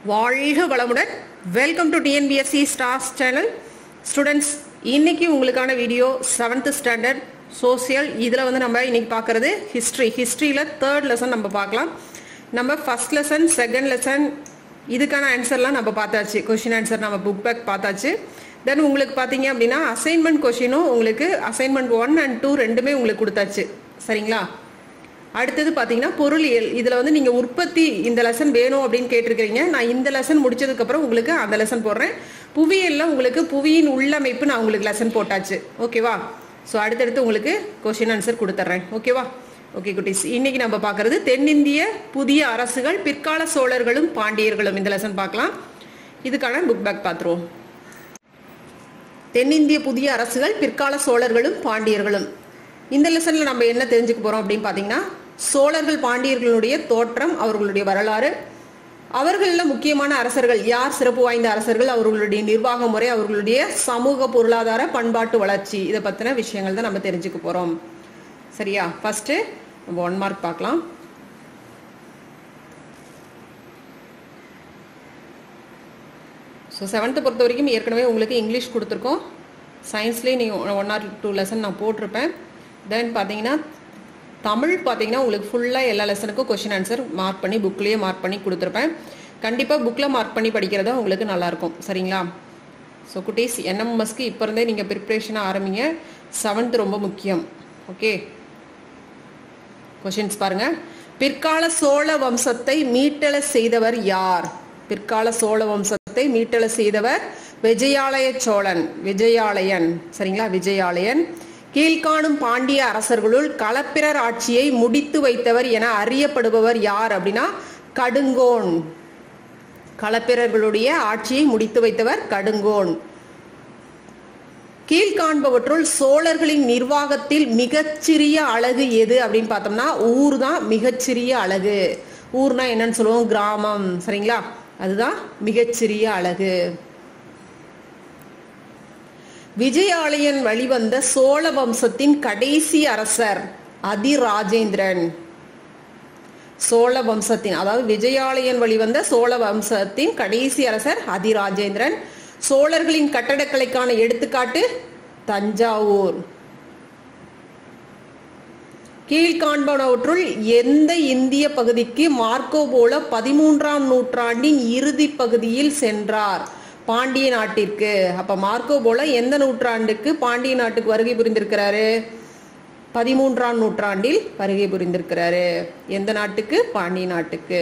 வாழ்க வளமுடன் welcome to TNPSC stars channel students இன்னைக்கு உங்களுக்கான வீடியோ செவன்த் ஸ்டாண்டர்ட் சோசியல் இதில் வந்து நம்ம இன்னைக்கு பார்க்கறது ஹிஸ்ட்ரி ஹிஸ்ட்ரியில் தேர்ட் லெசன் நம்ம பார்க்கலாம் நம்ம ஃபர்ஸ்ட் லெசன் செகண்ட் லெசன் இதுக்கான ஆன்சர்லாம் நம்ம பார்த்தாச்சு கொஷின் ஆன்சர் நம்ம புக் பேக் பார்த்தாச்சு தென் உங்களுக்கு பார்த்தீங்க அப்படின்னா அசைன்மெண்ட் கொஷினும் உங்களுக்கு அசைன்மெண்ட் ஒன் அண்ட் டூ ரெண்டுமே உங்களுக்கு கொடுத்தாச்சு சரிங்களா அடுத்தது பார்த்தீங்கன்னா பொருளியல் இதில் வந்து நீங்கள் உற்பத்தி இந்த லெசன் வேணும் அப்படின்னு கேட்டிருக்கிறீங்க நான் இந்த லெசன் முடிச்சதுக்கப்புறம் உங்களுக்கு அந்த லெசன் போடுறேன் புவியியலில் உங்களுக்கு புவியின் உள்ளமைப்பு நான் உங்களுக்கு லெசன் போட்டாச்சு ஓகேவா ஸோ அடுத்தடுத்து உங்களுக்கு கொஷின் ஆன்சர் கொடுத்துட்றேன் ஓகேவா ஓகே குட்டீஸ் இன்னைக்கு நம்ம பார்க்கறது தென்னிந்திய புதிய அரசுகள் பிற்கால சோழர்களும் பாண்டியர்களும் இந்த லெசன் பார்க்கலாம் இதுக்கான புக் பேக் பார்த்துருவோம் தென்னிந்திய புதிய அரசுகள் பிற்கால சோழர்களும் பாண்டியர்களும் இந்த லெசன்ல நம்ம என்ன தெரிஞ்சுக்க போறோம் அப்படின்னு பார்த்தீங்கன்னா சோழர்கள் பாண்டியர்களுடைய தோற்றம் அவர்களுடைய வரலாறு அவர்களில் முக்கியமான அரசர்கள் யார் சிறப்பு வாய்ந்த அரசர்கள் அவர்களுடைய நிர்வாக முறை அவர்களுடைய சமூக பொருளாதார பண்பாட்டு வளர்ச்சி இதை பற்றின விஷயங்கள் தான் நம்ம தெரிஞ்சுக்க போகிறோம் சரியா ஃபர்ஸ்ட் நம்ம ஒன் மார்க் பார்க்கலாம் ஸோ செவன்த்து பொறுத்த வரைக்கும் ஏற்கனவே உங்களுக்கு இங்கிலீஷ் கொடுத்துருக்கோம் சயின்ஸ்லேயே நீங்கள் ஒன் ஆர் டூ லெசன் நான் போட்டிருப்பேன் தென் பார்த்தீங்கன்னா தமிழ் பார்த்தீங்கன்னா உங்களுக்கு ஃபுல்லாக எல்லா லெசனுக்கும் கொஷின் ஆன்சர் மார்க் பண்ணி புக்லேயே மார்க் பண்ணி கொடுத்துருப்பேன் கண்டிப்பாக புக்கில் மார்க் பண்ணி படிக்கிறதா உங்களுக்கு நல்லாயிருக்கும் சரிங்களா ஸோ குட்டீஸ் என்எம்எஸ்க்கு இப்போ இருந்தே நீங்கள் ப்ரிப்ரேஷனாக ஆரம்பிங்க செவன்த் ரொம்ப முக்கியம் ஓகே கொஷின்ஸ் பாருங்க பிற்கால சோழ வம்சத்தை மீட்டெழ செய்தவர் யார் பிற்கால சோழ வம்சத்தை மீட்டெழ செய்தவர் விஜயாலய சோழன் விஜயாலயன் சரிங்களா விஜயாலயன் கீழ்காணும் பாண்டிய அரசர்களுள் களப்பிரர் ஆட்சியை முடித்து வைத்தவர் என அறியப்படுபவர் யார் அப்படின்னா கடுங்கோன் களப்பிரர்களுடைய ஆட்சியை முடித்து வைத்தவர் கடுங்கோன் கீழ்காண்பவற்றுள் சோழர்களின் நிர்வாகத்தில் மிகச்சிறிய அழகு எது அப்படின்னு பார்த்தோம்னா ஊர் தான் மிகச்சிறிய அழகு ஊர்னா என்னன்னு சொல்லுவோம் கிராமம் சரிங்களா அதுதான் மிகச்சிறிய அழகு விஜயாலயன் வழிவந்த சோழ வம்சத்தின் கடைசி அரசர் அதிராஜேந்திரன் சோழ வம்சத்தின் அதாவது விஜயாலயன் வழிவந்த சோழ வம்சத்தின் கடைசி அரசர் அதிராஜேந்திரன் சோழர்களின் கட்டடக்கலைக்கான எடுத்துக்காட்டு தஞ்சாவூர் கீழ்காண்பனவற்றுள் எந்த இந்திய பகுதிக்கு மார்க்கோ போல பதிமூன்றாம் நூற்றாண்டின் இறுதி பகுதியில் சென்றார் பாண்டிய நாட்டிற்கு அப்ப மார்க்கோ போல எந்த நூற்றாண்டுக்கு பாண்டிய நாட்டுக்கு வருகை புரிந்திருக்கிறாரு பதிமூன்றாம் நூற்றாண்டில் வருகை புரிந்திருக்கிறாரு எந்த நாட்டுக்கு பாண்டிய நாட்டுக்கு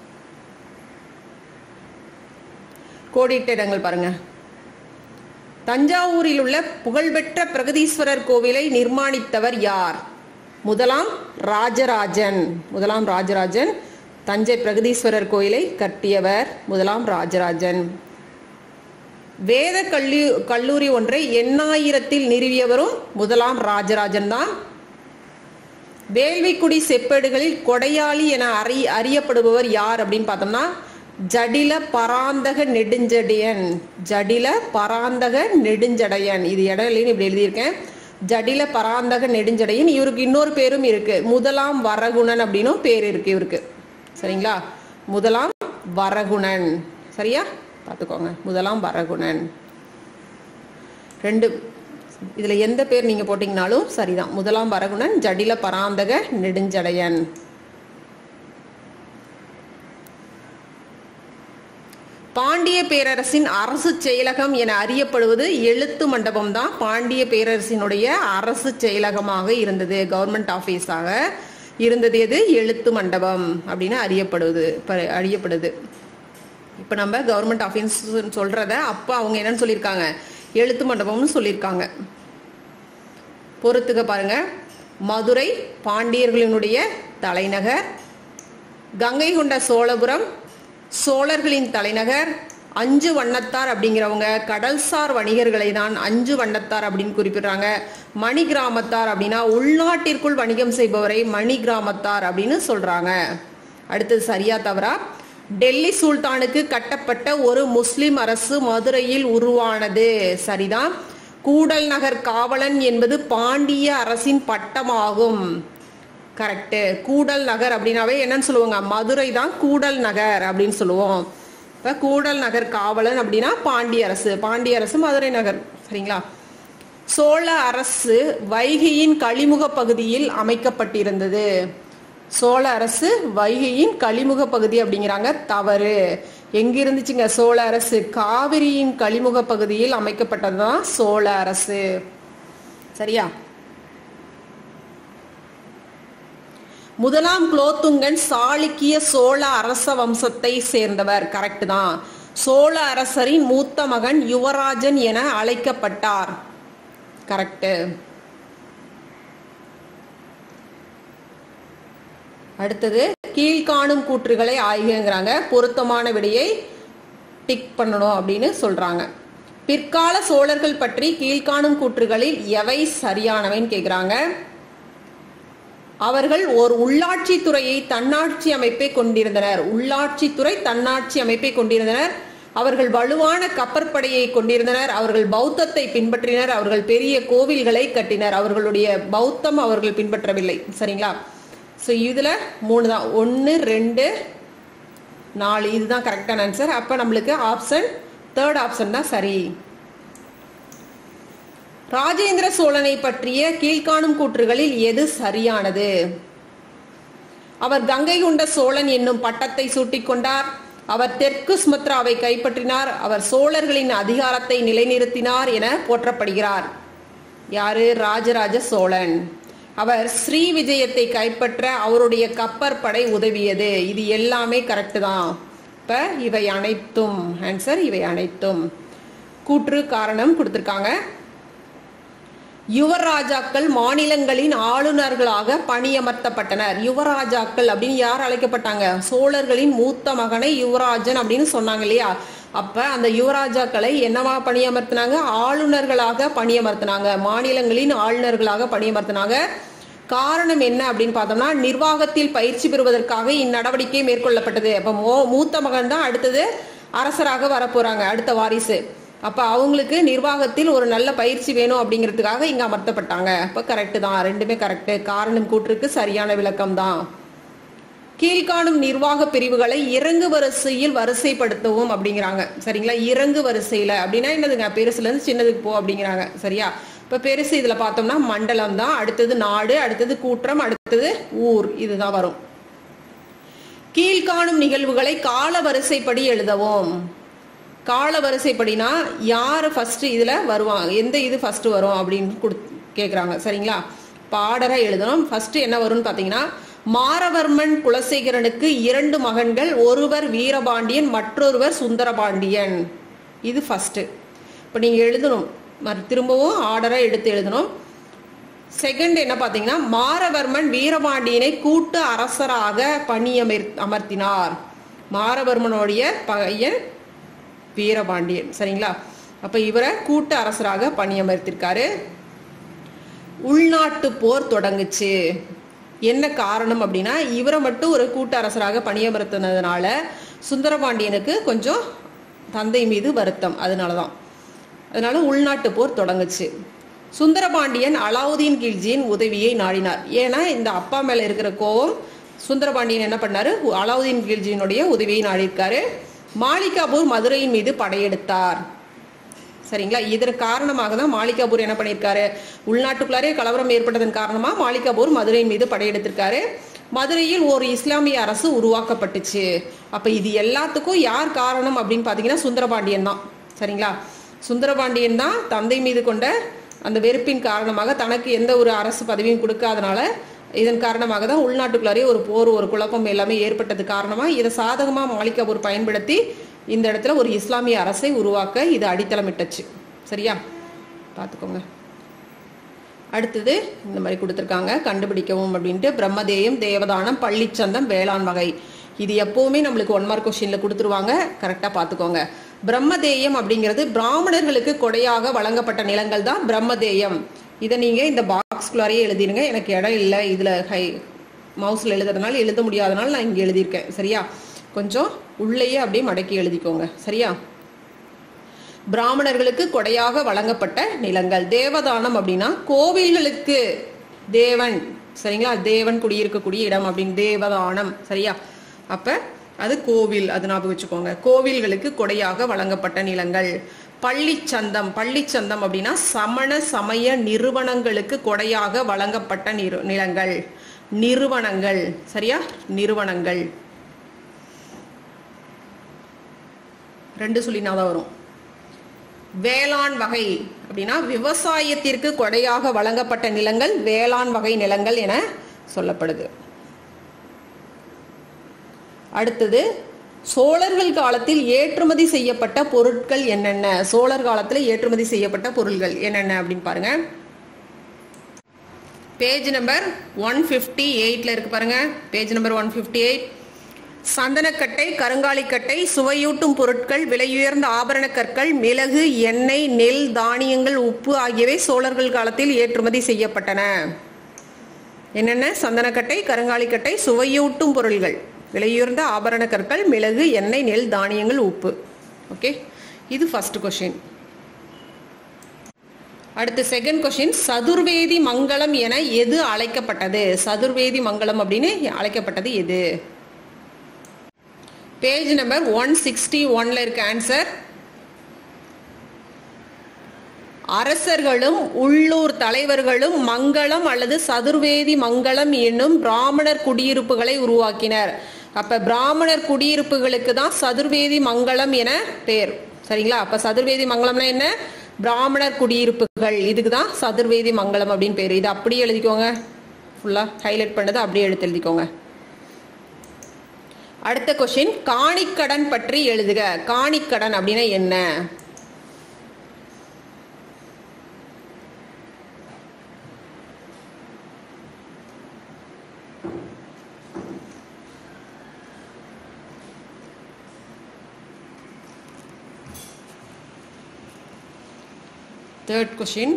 கோடிட்ட இடங்கள் பாருங்க தஞ்சாவூரில் உள்ள புகழ்பெற்ற பிரகதீஸ்வரர் கோவிலை நிர்மாணித்தவர் யார் முதலாம் ராஜராஜன் முதலாம் ராஜராஜன் தஞ்சை பிரகதீஸ்வரர் கோயிலை கட்டியவர் முதலாம் ராஜராஜன் வேத கல்லூ கல்லூரி ஒன்றை எண்ணாயிரத்தில் நிறுவியவரும் முதலாம் ராஜராஜன் தான் வேள்விக்குடி செப்பேடுகளில் கொடையாளி என அறி அறியப்படுபவர் யார் அப்படின்னு பார்த்தோம்னா ஜடில பராந்தக நெடுஞ்சடையன் ஜடில பராந்தக நெடுஞ்சடையன் இது இடையிலையும் இப்படி எழுதியிருக்கேன் ஜடில பராந்தக நெடுஞ்சடையன் இவருக்கு இன்னொரு பேரும் இருக்கு முதலாம் வரகுணன் அப்படின்னும் பேர் இருக்கு இவருக்கு சரிங்களா முதலாம் வரகுணன் சரியா பார்த்துக்கோங்க முதலாம் வரகுணன் ரெண்டு இதுல எந்த பேர் நீங்க போட்டீங்கனாலும் சரிதான் முதலாம் வரகுணன் ஜடில பராந்தக நெடுஞ்சடையன் பாண்டிய பேரரசின் அரசு செயலகம் என அறியப்படுவது எழுத்து மண்டபம் தான் பாண்டிய பேரரசினுடைய அரசு செயலகமாக இருந்தது கவர்மெண்ட் ஆஃபீஸாக இருந்தது எது எழுத்து மண்டபம் அப்படின்னு அறியப்படுவது அறியப்படுது இப்போ நம்ம கவர்மெண்ட் ஆஃபீஸ் சொல்றத அப்போ அவங்க என்னன்னு சொல்லியிருக்காங்க எழுத்து மண்டபம்னு சொல்லியிருக்காங்க பொறுத்துக்க பாருங்க மதுரை பாண்டியர்களினுடைய தலைநகர் கங்கை கொண்ட சோழபுரம் சோழர்களின் தலைநகர் அஞ்சு வண்ணத்தார் அப்படிங்கிறவங்க கடல்சார் வணிகர்களை தான் அஞ்சு வண்ணத்தார் அப்படின்னு குறிப்பிடுறாங்க மணி கிராமத்தார் அப்படின்னா உள்நாட்டிற்குள் வணிகம் செய்பவரை மணி கிராமத்தார் அப்படின்னு சொல்றாங்க அடுத்தது சரியா தவறா டெல்லி சுல்தானுக்கு கட்டப்பட்ட ஒரு முஸ்லிம் அரசு மதுரையில் உருவானது சரிதான் கூடல் நகர் காவலன் என்பது பாண்டிய அரசின் பட்டமாகும் கரெக்டு கூடல் நகர் அப்படின்னாவே என்னன்னு சொல்லுவாங்க மதுரை தான் கூடல் நகர் அப்படின்னு சொல்லுவோம் இப்போ கூடல் நகர் காவலன் அப்படின்னா பாண்டிய அரசு பாண்டிய அரசு மதுரை நகர் சரிங்களா சோழ அரசு வைகையின் கழிமுக பகுதியில் அமைக்கப்பட்டிருந்தது சோழ அரசு வைகையின் கழிமுக பகுதி அப்படிங்கிறாங்க தவறு எங்க இருந்துச்சுங்க சோழ அரசு காவிரியின் கழிமுக பகுதியில் அமைக்கப்பட்டதுதான் சோழ அரசு சரியா முதலாம் குலோத்துங்கன் சாளுக்கிய சோழ அரச வம்சத்தை சேர்ந்தவர் கரெக்ட் தான் சோழ அரசரின் மூத்த மகன் யுவராஜன் என அழைக்கப்பட்டார் கரெக்ட் அடுத்தது கீழ்காணும் கூற்றுகளை ஆய்வுங்கிறாங்க பொருத்தமான விடையை டிக் பண்ணணும் அப்படின்னு சொல்றாங்க பிற்கால சோழர்கள் பற்றி கீழ்காணும் கூற்றுகளில் எவை சரியானவைன்னு கேக்குறாங்க அவர்கள் ஒரு உள்ளாட்சி துறையை தன்னாட்சி அமைப்பை கொண்டிருந்தனர் உள்ளாட்சி துறை தன்னாட்சி அமைப்பை கொண்டிருந்தனர் அவர்கள் வலுவான கப்பற்படையை கொண்டிருந்தனர் அவர்கள் பௌத்தத்தை பின்பற்றினர் அவர்கள் பெரிய கோவில்களை கட்டினர் அவர்களுடைய பௌத்தம் அவர்கள் பின்பற்றவில்லை சரிங்களா ஸோ இதுல மூணு தான் ஒன்று ரெண்டு நாலு இதுதான் கரெக்டான ஆன்சர் அப்போ நம்மளுக்கு ஆப்ஷன் தேர்ட் ஆப்ஷன் தான் சரி ராஜேந்திர சோழனை பற்றிய கீழ்காணும் கூற்றுகளில் எது சரியானது அவர் கங்கை கொண்ட சோழன் என்னும் பட்டத்தை சூட்டிக்கொண்டார் அவர் தெற்கு சுமத்ராவை கைப்பற்றினார் அவர் சோழர்களின் அதிகாரத்தை நிலைநிறுத்தினார் என போற்றப்படுகிறார் யாரு ராஜராஜ சோழன் அவர் ஸ்ரீ விஜயத்தை கைப்பற்ற அவருடைய கப்பற்படை உதவியது இது எல்லாமே கரெக்ட் தான் இப்ப இவை அனைத்தும் ஆன்சர் இவை அனைத்தும் கூற்று காரணம் கொடுத்திருக்காங்க யுவராஜாக்கள் மாநிலங்களின் ஆளுநர்களாக பணியமர்த்தப்பட்டனர் யுவராஜாக்கள் அப்படின்னு யார் அழைக்கப்பட்டாங்க சோழர்களின் மூத்த மகனை யுவராஜன் அப்படின்னு சொன்னாங்க இல்லையா அப்ப அந்த யுவராஜாக்களை என்னவா பணியமர்த்தினாங்க ஆளுநர்களாக பணியமர்த்தினாங்க மாநிலங்களின் ஆளுநர்களாக பணியமர்த்தினாங்க காரணம் என்ன அப்படின்னு பார்த்தோம்னா நிர்வாகத்தில் பயிற்சி பெறுவதற்காக இந்நடவடிக்கை மேற்கொள்ளப்பட்டது அப்ப மோ- மூத்த மகன் தான் அடுத்தது அரசராக வரப்போறாங்க அடுத்த வாரிசு அப்ப அவங்களுக்கு நிர்வாகத்தில் ஒரு நல்ல பயிற்சி வேணும் அப்படிங்கிறதுக்காக இங்க அமர்த்தப்பட்டாங்க அப்ப கரெக்ட் தான் ரெண்டுமே கரெக்ட் காரணம் கூற்றுக்கு சரியான விளக்கம் தான் கீழ்காணும் நிர்வாக பிரிவுகளை இறங்கு வரிசையில் வரிசைப்படுத்தவும் அப்படிங்கிறாங்க சரிங்களா இறங்கு வரிசையில அப்படின்னா என்னதுங்க பெருசுல இருந்து சின்னதுக்கு போ அப்படிங்கிறாங்க சரியா இப்ப பெருசு இதுல பார்த்தோம்னா மண்டலம் தான் அடுத்தது நாடு அடுத்தது கூற்றம் அடுத்தது ஊர் இதுதான் வரும் கீழ்காணும் நிகழ்வுகளை கால வரிசைப்படி எழுதவும் கால வரிசைப்படினா யார் ஃபர்ஸ்ட் இதுல வருவாங்க எந்த இது ஃபர்ஸ்ட் வரும் அப்படின்னு கொடு கேக்குறாங்க சரிங்களா பாடரை எழுதணும் ஃபர்ஸ்ட் என்ன வரும்னு பாத்தீங்கன்னா மாரவர்மன் குலசேகரனுக்கு இரண்டு மகன்கள் ஒருவர் வீரபாண்டியன் மற்றொருவர் சுந்தரபாண்டியன் இது ஃபர்ஸ்ட் இப்போ நீங்க எழுதணும் மறு- திரும்பவும் ஆர்டரை எடுத்து எழுதணும் செகண்ட் என்ன பாத்தீங்கன்னா மாரவர்மன் வீரபாண்டியனை கூட்டு அரசராக பணியமர் அமர்த்தினார் மாரவர்மனுடைய பையன் வீரபாண்டியன் சரிங்களா அப்ப இவரை கூட்டு அரசராக பணியமர்த்திருக்காரு உள்நாட்டு போர் தொடங்குச்சு என்ன காரணம் அப்படின்னா இவரை மட்டும் ஒரு கூட்டு அரசராக பணியமர்த்தினதுனால சுந்தரபாண்டியனுக்கு கொஞ்சம் தந்தை மீது வருத்தம் அதனாலதான் அதனால உள்நாட்டு போர் தொடங்குச்சு சுந்தரபாண்டியன் அலாவுதீன் கில்ஜியின் உதவியை நாடினார் ஏன்னா இந்த அப்பா மேல இருக்கிற கோவம் சுந்தரபாண்டியன் என்ன பண்ணாரு அலாவுதீன் கில்ஜியினுடைய உதவியை நாடியிருக்காரு மாலிகாபூர் மதுரையின் மீது படையெடுத்தார் சரிங்களா இதற்கு காரணமாக தான் மாலிகாபூர் என்ன பண்ணியிருக்காரு உள்நாட்டுக்குள்ளாரே கலவரம் ஏற்பட்டதன் காரணமா மாலிகாபூர் மதுரையின் மீது படையெடுத்திருக்காரு மதுரையில் ஒரு இஸ்லாமிய அரசு உருவாக்கப்பட்டுச்சு அப்ப இது எல்லாத்துக்கும் யார் காரணம் அப்படின்னு பாத்தீங்கன்னா சுந்தரபாண்டியன் தான் சரிங்களா சுந்தரபாண்டியன் தான் தந்தை மீது கொண்ட அந்த வெறுப்பின் காரணமாக தனக்கு எந்த ஒரு அரசு பதவியும் கொடுக்காதனால இதன் காரணமாக தான் உள்நாட்டுக்குள்ளாரே ஒரு போர் ஒரு குழப்பம் எல்லாமே ஏற்பட்டது காரணமா இதை சாதகமா மாலிகாபூர் பயன்படுத்தி இந்த இடத்துல ஒரு இஸ்லாமிய அரசை உருவாக்க இது அடித்தளமிட்டுச்சு சரியா பார்த்துக்கோங்க அடுத்தது இந்த மாதிரி கொடுத்துருக்காங்க கண்டுபிடிக்கவும் அப்படின்ட்டு பிரம்மதேயம் தேவதானம் பள்ளிச்சந்தம் வேளாண் வகை இது எப்பவுமே நம்மளுக்கு ஒன் மார்க் கொஸ்டின்ல கொடுத்துருவாங்க கரெக்டாக பார்த்துக்கோங்க பிரம்மதேயம் அப்படிங்கிறது பிராமணர்களுக்கு கொடையாக வழங்கப்பட்ட நிலங்கள் தான் பிரம்மதேயம் இதை நீங்க இந்த பாக்ஸ்குள்ளாரையே எழுதிருங்க எனக்கு இடம் இல்லை இதுல ஹை மவுஸ்ல எழுதுறதுனால எழுத முடியாதனால நான் இங்க எழுதியிருக்கேன் சரியா கொஞ்சம் உள்ளேயே அப்படியே மடக்கி எழுதிக்கோங்க சரியா பிராமணர்களுக்கு கொடையாக வழங்கப்பட்ட நிலங்கள் தேவதானம் அப்படின்னா கோவில்களுக்கு தேவன் சரிங்களா தேவன் குடியிருக்கக்கூடிய இடம் அப்படின்னு தேவதானம் சரியா அப்ப அது கோவில் அது ஞாபகம் வச்சுக்கோங்க கோவில்களுக்கு கொடையாக வழங்கப்பட்ட நிலங்கள் பள்ளிச்சந்தம் பள்ளிச்சந்தம் அப்படின்னா சமண சமய நிறுவனங்களுக்கு கொடையாக வழங்கப்பட்ட நிறு நிலங்கள் நிறுவனங்கள் சரியா நிறுவனங்கள் ரெண்டு சொல்லினா தான் வரும் வேளாண் வகை அப்படின்னா விவசாயத்திற்கு கொடையாக வழங்கப்பட்ட நிலங்கள் வேளாண் வகை நிலங்கள் என சொல்லப்படுது அடுத்தது சோழர்கள் காலத்தில் ஏற்றுமதி செய்யப்பட்ட பொருட்கள் என்னென்ன சோழர் காலத்தில் ஏற்றுமதி செய்யப்பட்ட பொருட்கள் என்னென்ன அப்படின்னு பாருங்க பேஜ் நம்பர் ஒன் ஃபிஃப்டி எயிட்ல இருக்கு பாருங்க page number one fifty eight சந்தனக்கட்டை கருங்காலிக்கட்டை சுவையூட்டும் பொருட்கள் விலையுயர்ந்த ஆபரண கற்கள் மிளகு எண்ணெய் நெல் தானியங்கள் உப்பு ஆகியவை சோழர்கள் காலத்தில் ஏற்றுமதி செய்யப்பட்டன என்னென்ன சந்தனக்கட்டை கருங்காலிக்கட்டை சுவையூட்டும் பொருள்கள் விலையுயர்ந்த ஆபரண கற்கள் மிளகு எண்ணெய் நெல் தானியங்கள் உப்பு ஓகே இது ஃபர்ஸ்ட் கொஷின் அடுத்து செகண்ட் கொஷின் சதுர்வேதி மங்களம் என எது அழைக்கப்பட்டது சதுர்வேதி மங்களம் அப்படின்னு அழைக்கப்பட்டது எது பேஜ் நம்பர் ஒன் சிக்ஸ்டி ஒன்ல இருக்க ஆன்சர் அரசர்களும் உள்ளூர் தலைவர்களும் மங்களம் அல்லது சதுர்வேதி மங்களம் என்னும் பிராமணர் குடியிருப்புகளை உருவாக்கினர் அப்ப பிராமணர் குடியிருப்புகளுக்கு தான் சதுர்வேதி மங்களம் என பேர் சரிங்களா அப்ப சதுர்வேதி மங்களம்னா என்ன பிராமணர் குடியிருப்புகள் இதுக்கு தான் சதுர்வேதி மங்களம் அப்படின்னு பேர் இது அப்படியே எழுதிக்கோங்க ஃபுல்லா ஹைலைட் பண்ணது அப்படியே எடுத்து எழுதிக்கோங்க அடுத்த கொஸ்டின் காணிக்கடன் பற்றி எழுதுக காணிக்கடன் அப்படின்னா என்ன third question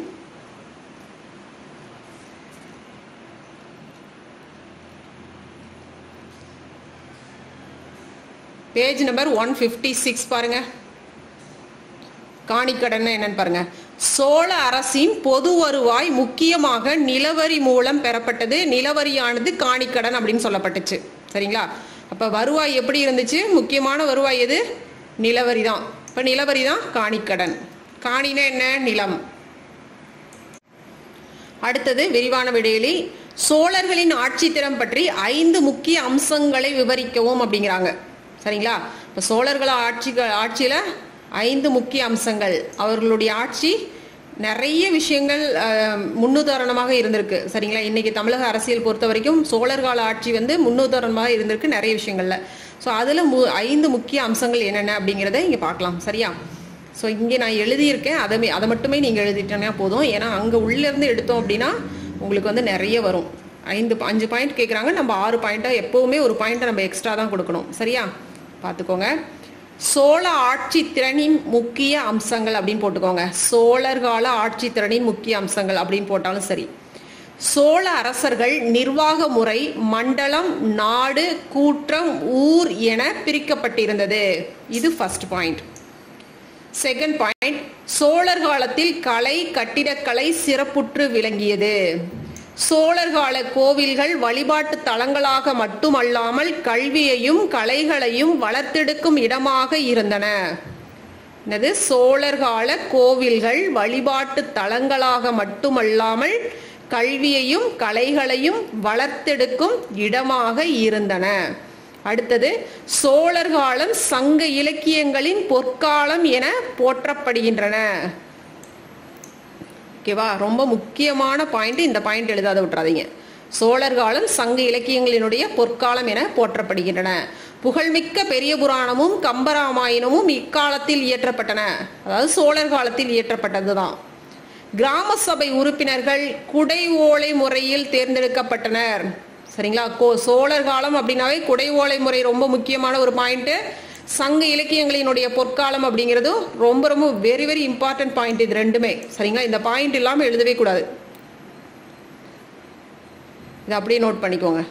page number one fifty six பாருங்க காணிக்கடன் என்னன்னு பாருங்க சோழ அரசின் பொது வருவாய் முக்கியமாக நிலவரி மூலம் பெறப்பட்டது நிலவரியானது காணிக்கடன் அப்படின்னு சொல்லப்பட்டுச்சு சரிங்களா அப்ப வருவாய் எப்படி இருந்துச்சு முக்கியமான வருவாய் எது நிலவரி தான் இப்ப நிலவரி தான் காணிக்கடன் காணினா என்ன நிலம் அடுத்தது விரிவான விடையிலி சோழர்களின் ஆட்சி திறம் பற்றி ஐந்து முக்கிய அம்சங்களை விவரிக்கவும் அப்படிங்கிறாங்க சரிங்களா இப்போ சோழர்கள் ஆட்சி ஆட்சியில் ஐந்து முக்கிய அம்சங்கள் அவர்களுடைய ஆட்சி நிறைய விஷயங்கள் அஹ், முன்னுதாரணமாக இருந்திருக்கு சரிங்களா இன்னைக்கு தமிழக அரசியல் பொறுத்த வரைக்கும் சோழர் கால ஆட்சி வந்து முன்னுதாரணமாக இருந்திருக்கு நிறைய விஷயங்கள்ல ஸோ அதில் மு ஐந்து முக்கிய அம்சங்கள் என்னென்ன அப்படிங்கிறத இங்கே பார்க்கலாம் சரியா ஸோ இங்கே நான் எழுதியிருக்கேன் அதை மே- அதை மட்டுமே நீங்கள் எழுதிட்டோன்னா போதும் ஏன்னா அங்கே உள்ளேருந்து எடுத்தோம் அப்படின்னா உங்களுக்கு வந்து நிறைய வரும் ஐந்து அஞ்சு பாயிண்ட் கேட்குறாங்க நம்ம ஆறு பாயிண்ட்டாக எப்போவுமே ஒரு பாயிண்ட்டை நம்ம எக்ஸ்ட்ரா தான் கொடுக்கணும் சரியா பார்த்துக்கோங்க சோழ ஆட்சி திறனின் முக்கிய அம்சங்கள் அப்படின்னு போட்டுக்கோங்க சோழர் கால ஆட்சி திறனின் முக்கிய அம்சங்கள் அப்படின்னு போட்டாலும் சரி சோழ அரசர்கள் நிர்வாக முறை மண்டலம் நாடு கூற்றம் ஊர் என பிரிக்கப்பட்டிருந்தது இது ஃபர்ஸ்ட் பாயிண்ட் செகண்ட் பாயிண்ட் சோழர் காலத்தில் கலை கட்டிடக்கலை சிறப்புற்று விளங்கியது சோழர் கால கோவில்கள் வழிபாட்டு தலங்களாக மட்டுமல்லாமல் கல்வியையும் கலைகளையும் வளர்த்தெடுக்கும் இடமாக இருந்தன என்னது சோழர் கால கோவில்கள் வழிபாட்டு தலங்களாக மட்டுமல்லாமல் கல்வியையும் கலைகளையும் வளர்த்தெடுக்கும் இடமாக இருந்தன அடுத்தது சோழர் காலம் சங்க இலக்கியங்களின் பொற்காலம் என போற்றப்படுகின்றன ஓகேவா ரொம்ப முக்கியமான பாயிண்ட் இந்த பாயிண்ட் எழுதாத விட்டுறாதீங்க சோழர் காலம் சங்க இலக்கியங்களினுடைய பொற்காலம் என போற்றப்படுகின்றன புகழ்மிக்க பெரிய புராணமும் கம்பராமாயணமும் இக்காலத்தில் இயற்றப்பட்டன அதாவது சோழர் காலத்தில் இயற்றப்பட்டதுதான் கிராம சபை உறுப்பினர்கள் குடை ஓலை முறையில் தேர்ந்தெடுக்கப்பட்டனர் சரிங்களா கோ சோழர் காலம் அப்படின்னாவே குடை ஓலை முறை ரொம்ப முக்கியமான ஒரு பாயிண்ட் சங்க இலக்கியங்களினுடைய பொற்காலம் அப்படிங்கிறதும் ரொம்ப ரொம்ப வெரி வெரி இம்பார்ட்டன்ட் பாயிண்ட் இது ரெண்டுமே சரிங்களா இந்த பாயிண்ட் இல்லாமல் எழுதவே கூடாது இதை அப்படியே நோட் பண்ணிக்கோங்க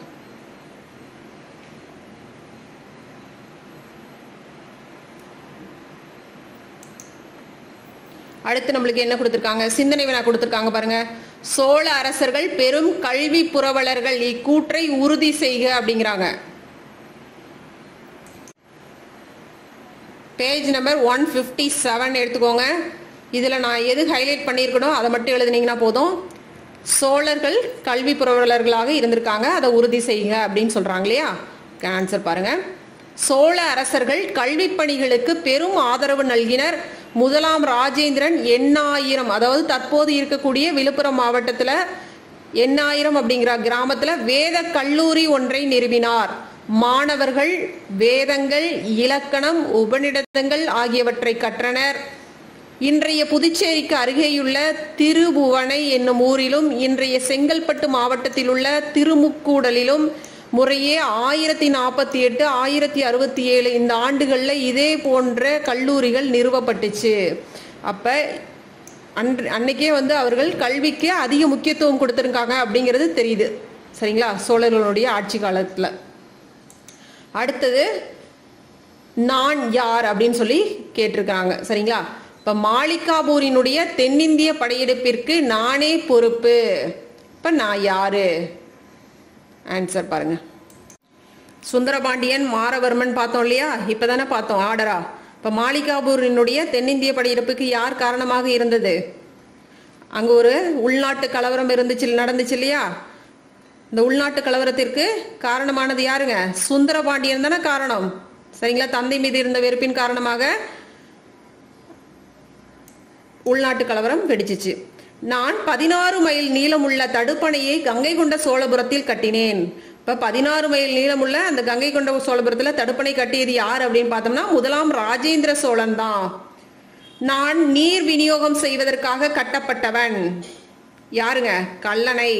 அடுத்து நம்மளுக்கு என்ன கொடுத்துருக்காங்க சிந்தனை வினா கொடுத்துருக்காங்க பாருங்க சோழ அரசர்கள் பெரும் கல்வி புரவலர்கள் இக்கூற்றை உறுதி செய்க அப்படிங்கிறாங்க page number one fifty seven எடுத்துக்கோங்க இதில் நான் எது ஹைலைட் பண்ணியிருக்கணும் அதை மட்டும் எழுதுனீங்கன்னா போதும் சோழர்கள் கல்வி புரவலர்களாக இருந்திருக்காங்க அதை உறுதி செய்யுங்க அப்படின்னு சொல்கிறாங்க இல்லையா ஆன்சர் பாருங்க சோழ அரசர்கள் கல்வி பணிகளுக்கு பெரும் ஆதரவு நல்கினர் முதலாம் ராஜேந்திரன் எண்ணாயிரம் அதாவது தற்போது இருக்கக்கூடிய விழுப்புரம் மாவட்டத்தில் எண்ணாயிரம் அப்படிங்கிற கிராமத்துல வேத கல்லூரி ஒன்றை நிறுவினார் மாணவர்கள் வேதங்கள் இலக்கணம் உபநிடதங்கள் ஆகியவற்றை கற்றனர் இன்றைய புதுச்சேரிக்கு அருகேயுள்ள திருபுவனை என்னும் ஊரிலும் இன்றைய செங்கல்பட்டு மாவட்டத்தில் உள்ள திருமுக்கூடலிலும் முறையே ஆயிரத்தி நாற்பத்தி எட்டு ஆயிரத்தி அறுபத்தி ஏழு இந்த ஆண்டுகளில் இதே போன்ற கல்லூரிகள் நிறுவப்பட்டுச்சு அப்போ அன்று அன்னைக்கே வந்து அவர்கள் கல்விக்கு அதிக முக்கியத்துவம் கொடுத்துருக்காங்க அப்படிங்கிறது தெரியுது சரிங்களா சோழர்களுடைய ஆட்சி காலத்தில் அடுத்தது நான் யார் அப்படின்னு சொல்லி கேட்டிருக்காங்க சரிங்களா இப்போ மாளிகாபூரினுடைய தென்னிந்திய படையெடுப்பிற்கு நானே பொறுப்பு இப்போ நான் யாரு ஆன்சர் பாருங்க சுந்தரபாண்டியன் மாரவர்மன் பார்த்தோம் இல்லையா இப்பதானே பார்த்தோம் ஆர்டரா இப்ப மாளிகாபூரினுடைய தென்னிந்திய படையெடுப்புக்கு யார் காரணமாக இருந்தது அங்க ஒரு உள்நாட்டு கலவரம் இருந்துச்சு நடந்துச்சு இல்லையா இந்த உள்நாட்டு கலவரத்திற்கு காரணமானது யாருங்க சுந்தரபாண்டியன் தானே காரணம் சரிங்களா தந்தை மீது இருந்த வெறுப்பின் காரணமாக உள்நாட்டு கலவரம் வெடிச்சிச்சு நான் பதினாறு மைல் நீளமுள்ள தடுப்பணையை கங்கை கொண்ட சோழபுரத்தில் கட்டினேன் இப்ப பதினாறு மைல் நீளமுள்ள அந்த கங்கை கொண்ட சோழபுரத்துல தடுப்பணை கட்டியது யார் அப்படின்னு பார்த்தோம்னா முதலாம் ராஜேந்திர சோழன் தான் நான் நீர் விநியோகம் செய்வதற்காக கட்டப்பட்டவன் யாருங்க கல்லணை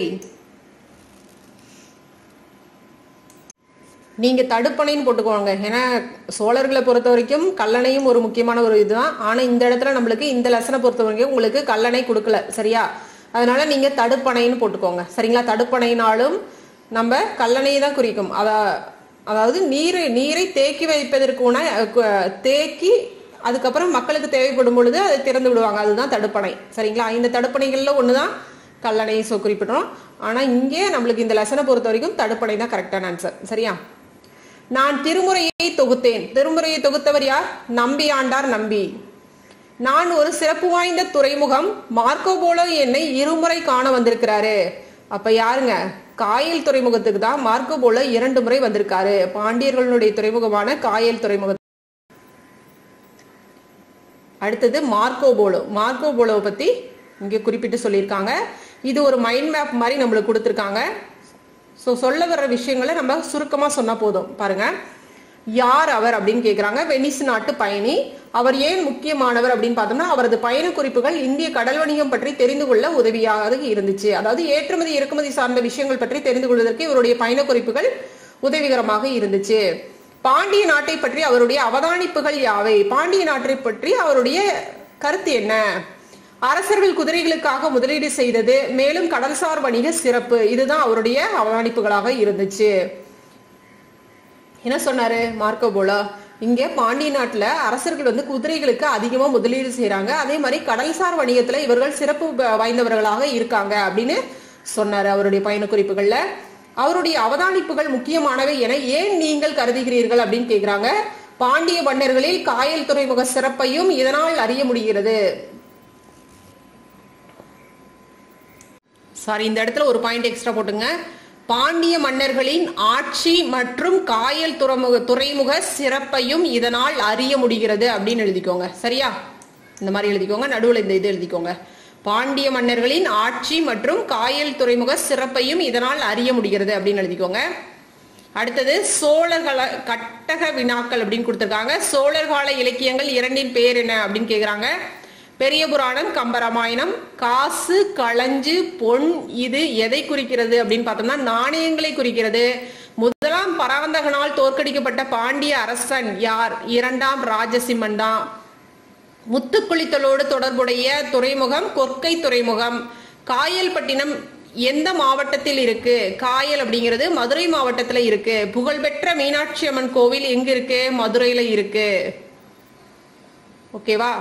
நீங்க தடுப்பணைன்னு போட்டுக்கோங்க ஏன்னா சோழர்களை பொறுத்த வரைக்கும் கல்லணையும் ஒரு முக்கியமான ஒரு இதுதான் ஆனா இந்த இடத்துல நம்மளுக்கு இந்த லெசனை பொறுத்த வரைக்கும் உங்களுக்கு கல்லணை கொடுக்கல சரியா அதனால நீங்க தடுப்பணைன்னு போட்டுக்கோங்க சரிங்களா தடுப்பணைனாலும் நம்ம கல்லணையை தான் குறிக்கும் அதா அதாவது நீரை நீரை தேக்கி வைப்பதற்குன தேக்கி அதுக்கப்புறம் மக்களுக்கு தேவைப்படும் பொழுது அதை திறந்து விடுவாங்க அதுதான் தடுப்பணை சரிங்களா இந்த தடுப்பணைகள்ல ஒண்ணுதான் கல்லணை சோ குறிப்பிட்டோம் ஆனா இங்கே நம்மளுக்கு இந்த லெசனை பொறுத்த வரைக்கும் தடுப்பணை தான் கரெக்டான ஆன்சர் சரியா நான் திருமுறையை தொகுத்தேன் திருமுறையை தொகுத்தவர் யார் நம்பி ஆண்டார் நம்பி நான் ஒரு சிறப்பு வாய்ந்த துறைமுகம் மார்க்கோ போலோ என்னை இருமுறை காண வந்திருக்கிறாரு அப்ப யாருங்க காயல் துறைமுகத்துக்கு தான் மார்க்கோ போலோ இரண்டு முறை வந்திருக்காரு பாண்டியர்களுடைய துறைமுகமான காயல் துறைமுகம் அடுத்தது மார்க்கோ போலோ மார்க்கோ போலோவை பத்தி இங்க குறிப்பிட்டு சொல்லியிருக்காங்க இது ஒரு மைண்ட் மேப் மாதிரி நம்மளுக்கு கொடுத்துருக்காங்க ஸோ சொல்ல வர்ற விஷயங்களை நம்ம சுருக்கமாக சொன்னால் போதும் பாருங்க யார் அவர் அப்படின்னு கேட்குறாங்க வெனிஸ் நாட்டு பயணி அவர் ஏன் முக்கியமானவர் அப்படின்னு பார்த்தோம்னா அவரது பயண குறிப்புகள் இந்திய கடல் வணிகம் பற்றி தெரிந்து கொள்ள உதவியாக இருந்துச்சு அதாவது ஏற்றுமதி இறக்குமதி சார்ந்த விஷயங்கள் பற்றி தெரிந்து கொள்வதற்கு இவருடைய பயண குறிப்புகள் உதவிகரமாக இருந்துச்சு பாண்டிய நாட்டை பற்றி அவருடைய அவதானிப்புகள் யாவை பாண்டிய நாட்டை பற்றி அவருடைய கருத்து என்ன அரசர்கள் குதிரைகளுக்காக முதலீடு செய்தது மேலும் கடல்சார் வணிக சிறப்பு இதுதான் அவருடைய அவதானிப்புகளாக இருந்துச்சு என்ன சொன்னாரு மார்க்கோ போலோ இங்க பாண்டிய நாட்டுல அரசர்கள் வந்து குதிரைகளுக்கு அதிகமா முதலீடு செய்யறாங்க அதே மாதிரி கடல்சார் வணிகத்துல இவர்கள் சிறப்பு வாய்ந்தவர்களாக இருக்காங்க அப்படின்னு சொன்னாரு அவருடைய பயண குறிப்புகள்ல அவருடைய அவதானிப்புகள் முக்கியமானவை என ஏன் நீங்கள் கருதுகிறீர்கள் அப்படின்னு கேக்குறாங்க பாண்டிய மன்னர்களில் காயல் துறைமுக சிறப்பையும் இதனால் அறிய முடிகிறது சாரி இந்த இடத்துல ஒரு பாயிண்ட் எக்ஸ்ட்ரா போட்டுங்க பாண்டிய மன்னர்களின் ஆட்சி மற்றும் காயல் துறைமுக துறைமுக சிறப்பையும் இதனால் அறிய முடிகிறது அப்படின்னு எழுதிக்கோங்க சரியா இந்த மாதிரி எழுதிக்கோங்க நடுவில் இந்த இது எழுதிக்கோங்க பாண்டிய மன்னர்களின் ஆட்சி மற்றும் காயல் துறைமுக சிறப்பையும் இதனால் அறிய முடிகிறது அப்படின்னு எழுதிக்கோங்க அடுத்தது சோழர்கள கட்டக வினாக்கள் அப்படின்னு கொடுத்துருக்காங்க சோழர் கால இலக்கியங்கள் இரண்டின் பேர் என்ன அப்படின்னு கேக்குறாங்க பெரிய புராணம் கம்பராமாயணம் காசு களஞ்சு பொன் இது எதை குறிக்கிறது அப்படின்னு பார்த்தோம்னா நாணயங்களை குறிக்கிறது முதலாம் பராந்தகனால் தோற்கடிக்கப்பட்ட பாண்டிய அரசன் யார் இரண்டாம் ராஜசிம்மன் தான் முத்துக்குளித்தலோடு தொடர்புடைய துறைமுகம் கொற்கை துறைமுகம் காயல்பட்டினம் எந்த மாவட்டத்தில் இருக்கு காயல் அப்படிங்கிறது மதுரை மாவட்டத்துல இருக்கு புகழ்பெற்ற மீனாட்சி அம்மன் கோவில் எங்க இருக்கு மதுரையில இருக்கு ஓகேவா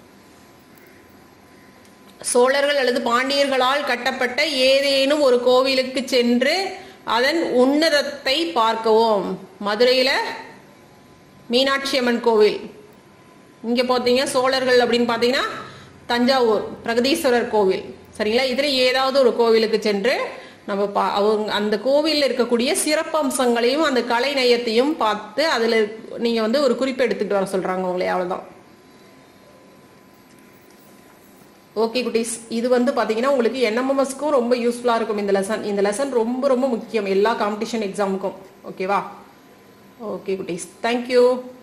சோழர்கள் அல்லது பாண்டியர்களால் கட்டப்பட்ட ஏதேனும் ஒரு கோவிலுக்கு சென்று அதன் உன்னதத்தை பார்க்கவும் மதுரையில மீனாட்சி அம்மன் கோவில் இங்க பார்த்தீங்க சோழர்கள் அப்படின்னு பார்த்தீங்கன்னா தஞ்சாவூர் பிரகதீஸ்வரர் கோவில் சரிங்களா இதுல ஏதாவது ஒரு கோவிலுக்கு சென்று நம்ம பா- அவங்க அந்த கோவில்ல இருக்கக்கூடிய சிறப்பம்சங்களையும் அந்த கலை நயத்தையும் பார்த்து அதுல நீங்க வந்து ஒரு குறிப்பு எடுத்துட்டு வர சொல்றாங்க உங்களை அவ்வளவுதான் ஓகே குட்டீஸ் இது வந்து பாத்தீங்கன்னா உங்களுக்கு என்எம்எம்எஸ்க்கும் ரொம்ப யூஸ்ஃபுல்லா இருக்கும் இந்த லெசன் இந்த லெசன் ரொம்ப ரொம்ப முக்கியம் எல்லா காம்படிஷன் எக்ஸாமுக்கும் ஓகேவா ஓகே குட்டீஸ் தேங்க்யூ